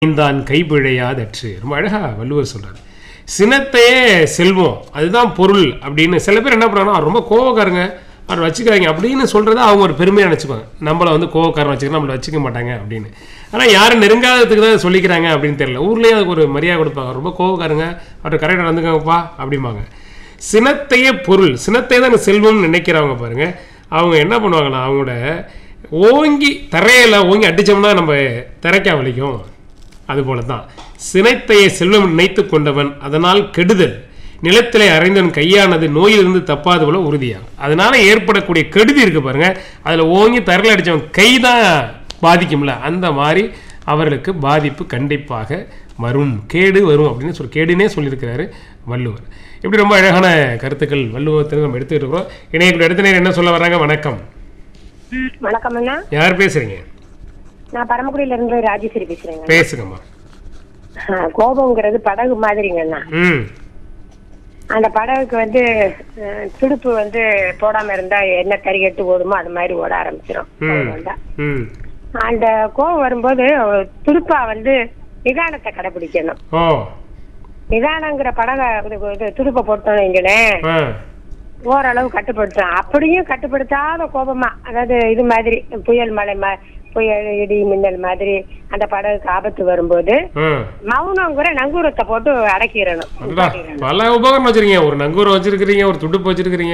தான் கைபிழையாதற்று ரொம்ப அழகா வள்ளுவர் சொல்றாரு சினத்தையே செல்வம் அதுதான் பொருள் அப்படின்னு சில பேர் என்ன பண்ணுறாங்கன்னா ரொம்ப கோவக்காரங்க அவர் வச்சுக்காதீங்க அப்படின்னு சொல்றத அவங்க ஒரு பெருமையாக நினச்சிப்பாங்க நம்மளை வந்து கோவக்காரன் வச்சுக்க நம்மளை வச்சுக்க மாட்டாங்க அப்படின்னு ஆனால் யாரும் நெருங்காததுக்கு தான் சொல்லிக்கிறாங்க அப்படின்னு தெரியல ஊர்லேயே அதுக்கு ஒரு மரியாதை கொடுப்பாங்க ரொம்ப கோவக்காரங்க அவர் கரெக்டாக நடந்துக்கங்கப்பா அப்படிம்பாங்க சினத்தையே பொருள் சினத்தை தான் செல்வம்னு நினைக்கிறவங்க பாருங்க அவங்க என்ன பண்ணுவாங்கன்னா அவங்களோட ஓங்கி தரையில ஓங்கி அடிச்சோம்னா நம்ம திரைக்கா வலிக்கும் அதுபோல தான் சினைத்தைய செல்வம் நினைத்து கொண்டவன் அதனால் கெடுதல் நிலத்திலே அறைந்தவன் கையானது நோயிலிருந்து தப்பாது போல உறுதியாகும் அதனால ஏற்படக்கூடிய கெடுதி இருக்கு பாருங்க அதுல ஓங்கி தரையில் அடிச்சவன் கை தான் பாதிக்கும்ல அந்த மாதிரி அவர்களுக்கு பாதிப்பு கண்டிப்பாக வரும் கேடு வரும் அப்படின்னு சொல்லி கேடுனே சொல்லியிருக்கிறாரு வள்ளுவர் இப்படி ரொம்ப அழகான கருத்துக்கள் வள்ளுவத்தில் நம்ம எடுத்துக்கிட்டு இருக்கிறோம் இணையக்கூடிய அடுத்த நேரம் என்ன சொல்ல வராங்க வணக்கம் வணக்கம் அண்ணா யார் பேசுறீங்க நான் பரமக்குடியில இருந்து ராஜேஸ்வரி பேசுறேங்க பேசுங்கம்மா ஆ, கோபம்ங்கிறது படகு மாதிரிங்க அண்ணா ம் அந்த படகுக்கு வந்து அஹ், துடுப்பு வந்து போடாம இருந்தா என்ன கறிகட்டு ஓடுமோ அது மாதிரி ஓட ஆரம்பிச்சிடும் கோபம் வந்தா. ம் அந்த கோபம் வரும்போது துடுப்பா வந்து நிதானத்தை கடைபிடிக்கணும் ஓ நிதானங்கிற படக இது- இது துடுப்பை போட்டோம் வைங்களேன் ஆ ஓரளவு கட்டுப்படுத்தும் அப்படியும் கட்டுப்படுத்தாத கோபமா அதாவது இது மாதிரி புயல் மழை ம- புயல் இடி மின்னல் மாதிரி அந்த படகுக்கு ஆபத்து வரும்போது ஆ மௌனங்கிற நங்கூரத்தை போட்டு அடக்கிடணும் அதுடா, பல உபகரணம் வச்சிருக்கீங்க ஒரு நங்கூரம் வச்சிருக்கிறீங்க ஒரு துடுப்பு வச்சிருக்கிறீங்க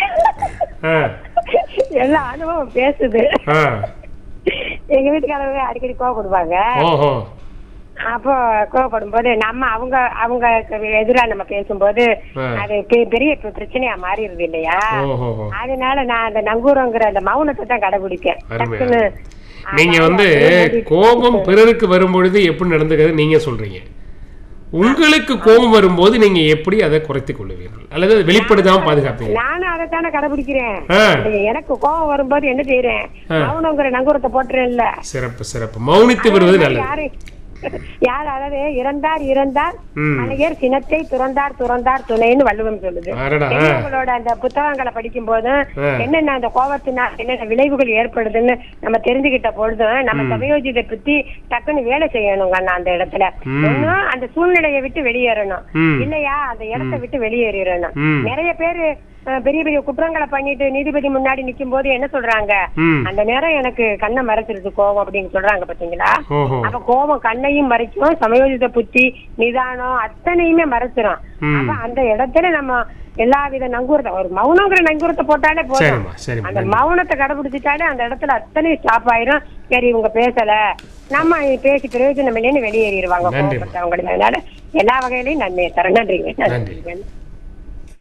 ஆ எல்லா அனுபவம் பேசுது ஆ எங்க வீட்டுக்காரங்க அடிக்கடி கோவப்படுவாங்க ஓஹோ அப்போ கோவப்படும் போது நம்ம அவங்க அவங்க எதிரா நம்ம பேசும்போது ஆ. அது பெ- பெரிய பி- பிரச்சனையா மாறிடுது இல்லையா ஓஹோ அதனால நான் அந்த நங்கூரங்கிற அந்த மௌனத்தை தான் கடைபிடிப்பேன் அருமை, டக்குன்னு நீங்க வந்து கோபம் பிறருக்கு வரும்பொழுது எப்படி நடந்துக்கிறது நீங்க சொல்றீங்க உங்களுக்கு கோபம் வரும்போது நீங்க எப்படி அதை குறைத்துக் கொள்ளுவீர்கள் அல்லது அதை வெளிப்படுத்தாம பாதுகாப்பீங்க நானும் அதைத்தானே கடைபிடிக்கிறேன் ஆ எனக்கு கோவம் வரும்போது என்ன செய்யறேன் மௌனங்கிற நங்கூரத்தை போட்டுறேன்ல சிறப்பு சிறப்பு மௌனித்து வருவது நல்லது யாரு யார் அதாவது இறந்தார் இறந்தார் ம் அழகர் சினத்தை துறந்தார் துறந்தார் துணைன்னு வள்ளுவம் சொல்லுது அடடா ஆ, பெரியவங்களோட அந்த புத்தகங்களை படிக்கும் போதும் ஆ. என்னென்ன அந்த கோபத்தினால் என்னென்ன விளைவுகள் ஏற்படுதுன்னு நம்ம தெரிஞ்சுக்கிட்ட பொழுதும் நம்ம சமயோஜிதை பத்தி டக்குன்னு வேலை செய்யணுங்க அண்ணா அந்த இடத்துல ம். ஒண்ணும் அந்த சூழ்நிலையை விட்டு வெளியேறணும் ம் இல்லையா அந்த இடத்தை விட்டு வெளியேறிடணும் ம் நிறைய பேரு அஹ், பெரிய பெரிய குற்றங்களை பண்ணிட்டு நீதிபதி முன்னாடி நிக்கும் போது என்ன சொல்றாங்க ம் அந்த நேரம் எனக்கு கண்ணை மறைச்சிருது கோபம் அப்படின்னு சொல்றாங்க பாத்தீங்களா ஓஹோ அப்ப கோபம் கண்ணையும் மறைக்கும் சமயோஜித புத்தி நிதானம் அத்தனையுமே மறைச்சிரும் ம் அப்ப அந்த இடத்துல நம்ம எல்லா வித நங்கூரத்தை ஒரு மௌனங்கிற நங்கூரத்தை போட்டாலே போதும் சரிம்மா சரிம்மா அந்த மௌனத்தை கடைபிடிச்சிட்டாலே அந்த இடத்துல அத்தனை ஸ்டாப் ஆயிரும் சரி இவங்க பேசல நம்ம பேசி பிரயோஜனம் இல்லைன்னு வெளியேறிடுவாங்க நன்றிம்மா. கோபப்பட்டவங்க அதனால எல்லா வகையிலையும் நன்மையை தரேன் நன்றிங்க நன்றி. நன்றி